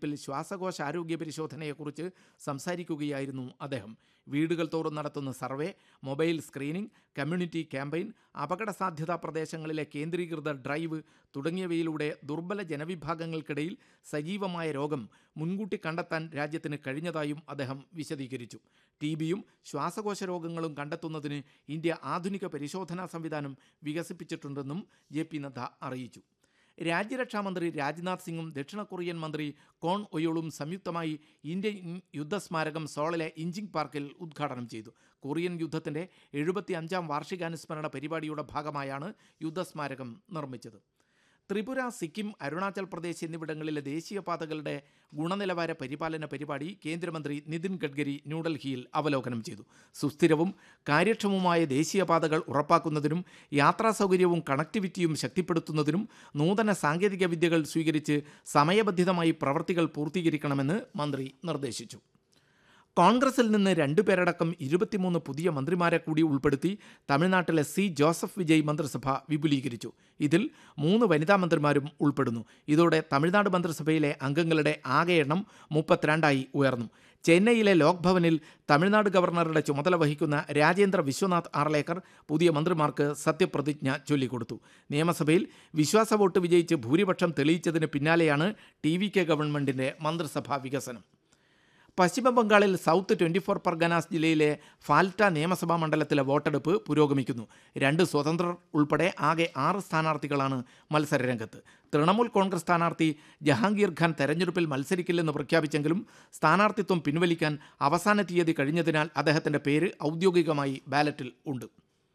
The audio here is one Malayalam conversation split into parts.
തെരഞ്ഞെടുപ്പിൽ ശ്വാസകോശ ആരോഗ്യ പരിശോധനയെക്കുറിച്ച് സംസാരിക്കുകയായിരുന്നു അദ്ദേഹം വീടുകൾ തോറും നടത്തുന്ന survey mobile screening community campaign അപകട സാധ്യതാ പ്രദേശങ്ങളിലെ കേന്ദ്രീകൃത ഡ്രൈവ് തുടങ്ങിയവയിലൂടെ ദുർബല ജനവിഭാഗങ്ങൾക്കിടയിൽ സജീവമായ രോഗം മുൻകൂട്ടി കണ്ടെത്താൻ രാജ്യത്തിന് കഴിഞ്ഞതായും അദ്ദേഹം വിശദീകരിച്ചു ടി ബിയും ശ്വാസകോശ രോഗങ്ങളും കണ്ടെത്തുന്നതിന് ഇന്ത്യ ആധുനിക പരിശോധനാ സംവിധാനം വികസിപ്പിച്ചിട്ടുണ്ടെന്നും ജെ പി നദ്ദ അറിയിച്ചു രാജ്യരക്ഷാമന്ത്രി രാജ്നാഥ് സിംഗും ദക്ഷിണ കൊറിയൻ മന്ത്രി കോൺ ഒയോളും സംയുക്തമായി ഇന്ത്യൻ യുദ്ധസ്മാരകം സോളിലെ ഇഞ്ചിങ് പാർക്കിൽ ഉദ്ഘാടനം ചെയ്തു കൊറിയൻ യുദ്ധത്തിൻ്റെ എഴുപത്തി അഞ്ചാം വാർഷികാനുസ്മരണ പരിപാടിയുടെ ഭാഗമായാണ് യുദ്ധസ്മാരകം നിർമ്മിച്ചത് ത്രിപുര സിക്കിം അരുണാചൽ പ്രദേശ് എന്നിവിടങ്ങളിലെ ദേശീയപാതകളുടെ ഗുണനിലവാര പരിപാലന പരിപാടി കേന്ദ്രമന്ത്രി നിതിൻ ഗഡ്കരി ന്യൂഡൽഹിയിൽ അവലോകനം ചെയ്തു സുസ്ഥിരവും കാര്യക്ഷമവുമായ ദേശീയപാതകൾ ഉറപ്പാക്കുന്നതിനും യാത്രാ സൗകര്യവും കണക്ടിവിറ്റിയും ശക്തിപ്പെടുത്തുന്നതിനും നൂതന സാങ്കേതിക വിദ്യകൾ സ്വീകരിച്ച് സമയബന്ധിതമായി പ്രവൃത്തികൾ പൂർത്തീകരിക്കണമെന്ന് മന്ത്രി നിർദ്ദേശിച്ചു കോൺഗ്രസിൽ നിന്ന് രണ്ടുപേരടക്കം ഇരുപത്തിമൂന്ന് പുതിയ മന്ത്രിമാരെ കൂടി ഉൾപ്പെടുത്തി തമിഴ്നാട്ടിലെ സി ജോസഫ് വിജയ് മന്ത്രിസഭ വിപുലീകരിച്ചു ഇതിൽ മൂന്ന് വനിതാ മന്ത്രിമാരും ഉൾപ്പെടുന്നു ഇതോടെ തമിഴ്നാട് മന്ത്രിസഭയിലെ അംഗങ്ങളുടെ ആകെ എണ്ണം മുപ്പത്തിരണ്ടായി ഉയർന്നു ചെന്നൈയിലെ ലോക് ഭവനിൽ തമിഴ്നാട് ഗവർണറുടെ ചുമതല വഹിക്കുന്ന രാജേന്ദ്ര വിശ്വനാഥ് ആർലേക്കർ പുതിയ മന്ത്രിമാർക്ക് സത്യപ്രതിജ്ഞ ചൊല്ലിക്കൊടുത്തു നിയമസഭയിൽ വിശ്വാസ വോട്ട് വിജയിച്ച് ഭൂരിപക്ഷം തെളിയിച്ചതിന് പിന്നാലെയാണ് ടി വി കെ ഗവൺമെന്റിന്റെ മന്ത്രിസഭാ വികസനം പശ്ചിമ ബംഗാളിൽ സൗത്ത് ട്വൻറ്റി ഫോർ പർഗനാസ് ജില്ലയിലെ ഫാൽറ്റ നിയമസഭാ മണ്ഡലത്തിലെ വോട്ടെടുപ്പ് പുരോഗമിക്കുന്നു രണ്ട് സ്വതന്ത്രർ ഉൾപ്പെടെ ആകെ ആറ് സ്ഥാനാർത്ഥികളാണ് മത്സരരംഗത്ത് തൃണമൂൽ കോൺഗ്രസ് സ്ഥാനാർത്ഥി ജഹാംഗീർ ഖാൻ തെരഞ്ഞെടുപ്പിൽ മത്സരിക്കില്ലെന്ന് പ്രഖ്യാപിച്ചെങ്കിലും സ്ഥാനാർത്ഥിത്വം പിൻവലിക്കാൻ അവസാന തീയതി കഴിഞ്ഞതിനാൽ അദ്ദേഹത്തിൻ്റെ പേര് ഔദ്യോഗികമായി ബാലറ്റിൽ ഉണ്ട്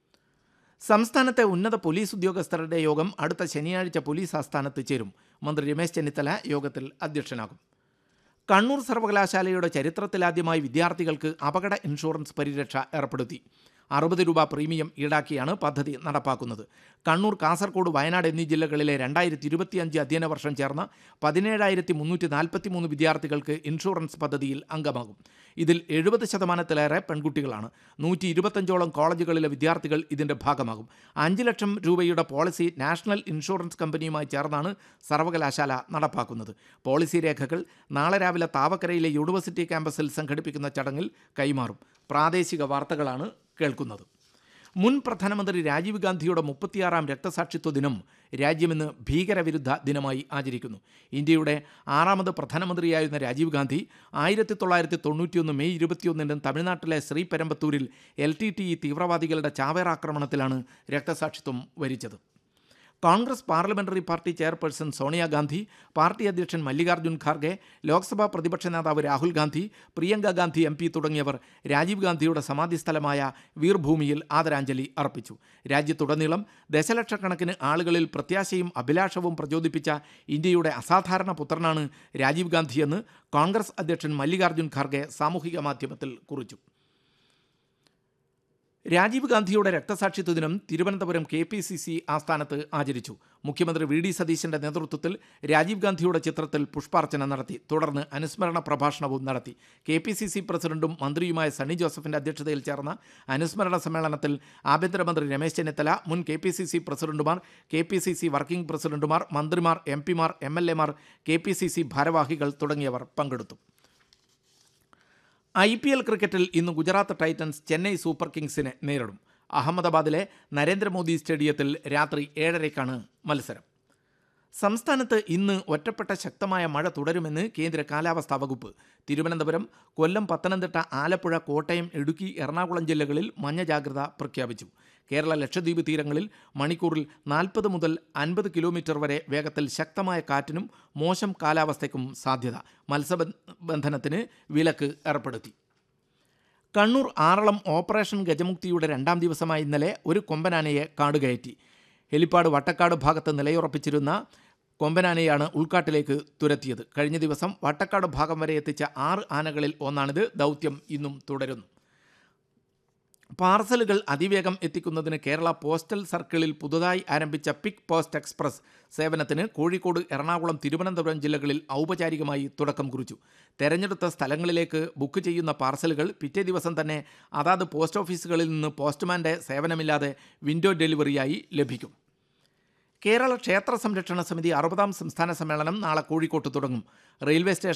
സംസ്ഥാനത്തെ ഉന്നത പോലീസ് ഉദ്യോഗസ്ഥരുടെ യോഗം അടുത്ത ശനിയാഴ്ച പോലീസ് ആസ്ഥാനത്ത് ചേരും മന്ത്രി രമേശ് ചെന്നിത്തല യോഗത്തിൽ അധ്യക്ഷനാകും കണ്ണൂർ സർവകലാശാലയുടെ ചരിത്രത്തിലാദ്യമായി വിദ്യാർത്ഥികൾക്ക് അപകട ഇൻഷുറൻസ് പരിരക്ഷ ഏർപ്പെടുത്തി അറുപത് രൂപ പ്രീമിയം ഈടാക്കിയാണ് പദ്ധതി നടപ്പാക്കുന്നത് കണ്ണൂർ കാസർഗോഡ് വയനാട് എന്നീ ജില്ലകളിലെ രണ്ടായിരത്തി ഇരുപത്തിയഞ്ച് അധ്യയന വർഷം ചേർന്ന പതിനേഴായിരത്തി മുന്നൂറ്റി നാൽപ്പത്തി മൂന്ന് വിദ്യാർത്ഥികൾക്ക് ഇൻഷുറൻസ് പദ്ധതിയിൽ അംഗമാകും ഇതിൽ എഴുപത് ശതമാനത്തിലേറെ പെൺകുട്ടികളാണ് നൂറ്റി ഇരുപത്തഞ്ചോളം കോളേജുകളിലെ വിദ്യാർത്ഥികൾ ഇതിൻ്റെ ഭാഗമാകും അഞ്ച് ലക്ഷം രൂപയുടെ പോളിസി നാഷണൽ ഇൻഷുറൻസ് കമ്പനിയുമായി ചേർന്നാണ് സർവകലാശാല നടപ്പാക്കുന്നത് പോളിസി രേഖകൾ നാളെ രാവിലെ താവക്കരയിലെ യൂണിവേഴ്സിറ്റി ക്യാമ്പസിൽ സംഘടിപ്പിക്കുന്ന ചടങ്ങിൽ കൈമാറും പ്രാദേശിക വാർത്തകളാണ് കേൾക്കുന്നത് മുൻ പ്രധാനമന്ത്രി രാജീവ് ഗാന്ധിയുടെ മുപ്പത്തിയാറാം രക്തസാക്ഷിത്വ ദിനം രാജ്യമിന്ന് ഭീകരവിരുദ്ധ ദിനമായി ആചരിക്കുന്നു ഇന്ത്യയുടെ ആറാമത് പ്രധാനമന്ത്രിയായിരുന്ന രാജീവ് ഗാന്ധി ആയിരത്തി തൊള്ളായിരത്തി തൊണ്ണൂറ്റിയൊന്ന് മെയ് ഇരുപത്തിയൊന്നിന് തമിഴ്നാട്ടിലെ ശ്രീപെരമ്പത്തൂരിൽ എൽ ടി ടി ഇ തീവ്രവാദികളുടെ ചാവേറാക്രമണത്തിലാണ് രക്തസാക്ഷിത്വം വരിച്ചത് Congress parliamentary party chairperson Sonia Gandhi party അധ്യക്ഷൻ മല്ലികാർജ്ജുൻ ഖാർഗെ ലോക്സഭാ പ്രതിപക്ഷ നേതാവ് രാഹുൽ ഗാന്ധി പ്രിയങ്ക ഗാന്ധി എം പി തുടങ്ങിയവർ രാജീവ് ഗാന്ധിയുടെ സമാധിസ്ഥലമായ വീർഭൂമിയിൽ ആദരാഞ്ജലി അർപ്പിച്ചു രാജ്യത്തുടനീളം ദശലക്ഷക്കണക്കിന് ആളുകളിൽ പ്രത്യാശയും അഭിലാഷവും പ്രചോദിപ്പിച്ച ഇന്ത്യയുടെ അസാധാരണ പുത്രനാണ് രാജീവ് ഗാന്ധിയെന്ന് കോൺഗ്രസ് അധ്യക്ഷൻ മല്ലികാർജ്ജുൻ ഖാർഗെ സാമൂഹിക മാധ്യമത്തിൽ കുറിച്ചു രാജീവ് ഗാന്ധിയുടെ രക്തസാക്ഷിത്വ ദിനം Thiruvananthapuram K P C C ആസ്ഥാനത്ത് ആചരിച്ചു മുഖ്യമന്ത്രി വി ഡി സതീശന്റെ നേതൃത്വത്തിൽ രാജീവ് ഗാന്ധിയുടെ ചിത്രത്തിൽ പുഷ്പാർച്ചന നടത്തി തുടർന്ന് അനുസ്മരണ പ്രഭാഷണവും നടത്തി കെ പി സി സി പ്രസിഡന്റും മന്ത്രിയുമായ സണ്ണി ജോസഫിന്റെ അധ്യക്ഷതയിൽ ചേർന്ന അനുസ്മരണ സമ്മേളനത്തിൽ ആഭ്യന്തരമന്ത്രി രമേശ് ചെന്നിത്തല മുൻ കെ പി സി സി പ്രസിഡന്റുമാർ K P C C working പ്രസിഡന്റുമാർ മന്ത്രിമാർ എം പിമാർ എം എൽ എമാർ കെ പി സി സി ഭാരവാഹികൾ തുടങ്ങിയവർ പങ്കെടുത്തു ഐ പി എൽ ക്രിക്കറ്റിൽ ഇന്ന് ഗുജറാത്ത് ടൈറ്റൻസ് ചെന്നൈ സൂപ്പർ കിങ്സിനെ നേരിടും അഹമ്മദാബാദിലെ നരേന്ദ്രമോദി സ്റ്റേഡിയത്തിൽ രാത്രി ഏഴരയ്ക്കാണ് മത്സരം സംസ്ഥാനത്ത് ഇന്ന് ഒറ്റപ്പെട്ട ശക്തമായ മഴ തുടരുമെന്ന് കേന്ദ്ര കാലാവസ്ഥാ വകുപ്പ് തിരുവനന്തപുരം കൊല്ലം പത്തനംതിട്ട ആലപ്പുഴ കോട്ടയം ഇടുക്കി എറണാകുളം ജില്ലകളിൽ മഞ്ഞ ജാഗ്രത പ്രഖ്യാപിച്ചു കേരള ലക്ഷദ്വീപ് തീരങ്ങളിൽ മണിക്കൂറിൽ നാൽപ്പത് മുതൽ അൻപത് കിലോമീറ്റർ വരെ വേഗത്തിൽ ശക്തമായ കാറ്റിനും മോശം കാലാവസ്ഥയ്ക്കും സാധ്യത മത്സ്യബന്ധനത്തിന് വിലക്ക് ഏർപ്പെടുത്തി കണ്ണൂർ ആറളം ഓപ്പറേഷൻ ഗജമുക്തിയുടെ രണ്ടാം ദിവസമായ ഇന്നലെ ഒരു കൊമ്പനാനയെ കാടുകയറ്റി ഹെലിപ്പാട് വട്ടക്കാട് ഭാഗത്ത് നിലയുറപ്പിച്ചിരുന്ന കൊമ്പനാനയാണ് ഉൾക്കാട്ടിലേക്ക് തുരത്തിയത് കഴിഞ്ഞ ദിവസം വട്ടക്കാട് ഭാഗം വരെ എത്തിച്ച ആറ് ആനകളിൽ ഒന്നാണിത് ദൗത്യം ഇന്നും തുടരുന്നു പാർസലുകൾ അതിവേഗം എത്തിക്കുന്നതിന് കേരള പോസ്റ്റൽ സർക്കിളിൽ പുതുതായി ആരംഭിച്ച പിക് പോസ്റ്റ് എക്സ്പ്രസ് സേവനത്തിന് കോഴിക്കോട് എറണാകുളം തിരുവനന്തപുരം ജില്ലകളിൽ ഔപചാരികമായി തുടക്കം കുറിച്ചു തെരഞ്ഞെടുത്ത സ്ഥലങ്ങളിലേക്ക് ബുക്ക് ചെയ്യുന്ന പാർസലുകൾ പിറ്റേ ദിവസം തന്നെ അതാത് പോസ്റ്റ് ഓഫീസുകളിൽ നിന്ന് പോസ്റ്റ്മാൻ്റെ സേവനമില്ലാതെ വിൻഡോ ഡെലിവറിയായി ലഭിക്കും കേരള ക്ഷേത്ര സംരക്ഷണ സമിതി അറുപതാം സംസ്ഥാന സമ്മേളനം നാളെ കോഴിക്കോട്ട് തുടങ്ങും റെയിൽവേ സ്റ്റേഷൻ